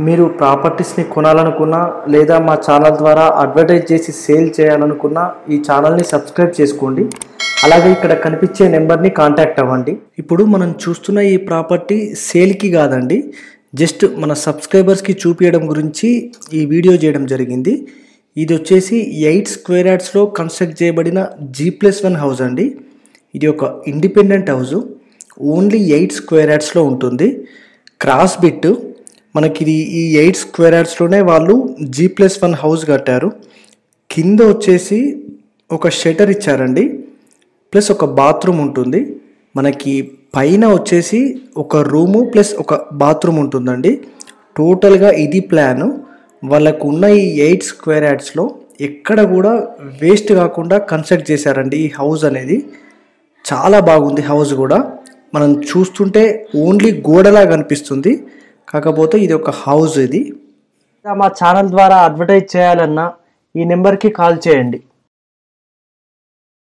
మీరు ప్రాపర్టీస్ని కొనాలనుకున్నా లేదా మా ఛానల్ ద్వారా అడ్వర్టైజ్ చేసి సేల్ చేయాలనుకున్నా ఈ ఛానల్ని సబ్స్క్రైబ్ చేసుకోండి అలాగే ఇక్కడ కనిపించే నెంబర్ని కాంటాక్ట్ అవ్వండి ఇప్పుడు మనం చూస్తున్న ఈ ప్రాపర్టీ సేల్కి కాదండి జస్ట్ మన సబ్స్క్రైబర్స్కి చూపించడం గురించి ఈ వీడియో చేయడం జరిగింది ఇది వచ్చేసి ఎయిట్ స్క్వేర్ యార్డ్స్లో కన్స్ట్రక్ట్ చేయబడిన జీ ప్లస్ వన్ హౌస్ అండి ఇది ఒక independent house only eight square యార్డ్స్లో ఉంటుంది క్రాస్ బిట్ మనకి ఇది ఈ ఎయిట్ స్క్వేర్ యార్డ్స్లోనే వాళ్ళు జీ ప్లస్ వన్ హౌస్ కట్టారు కింద వచ్చేసి ఒక షటర్ ఇచ్చారండి ప్లస్ ఒక బాత్రూమ్ ఉంటుంది మనకి పైన వచ్చేసి ఒక రూము ప్లస్ ఒక బాత్రూమ్ ఉంటుందండి టోటల్గా ఇది ప్లాన్ వాళ్ళకు ఉన్న ఈ ఎయిట్ స్క్వేర్ యార్డ్స్లో ఎక్కడ కూడా వేస్ట్ కాకుండా కన్స్ట్రక్ట్ చేశారండి ఈ హౌస్ అనేది చాలా బాగుంది హౌస్ కూడా మనం చూస్తుంటే ఓన్లీ గోడలా కనిపిస్తుంది కాకపోతే ఇది ఒక హౌస్ ఇది మా ఛానల్ ద్వారా అడ్వర్టైజ్ చేయాలన్నా ఈ నెంబర్కి కాల్ చేయండి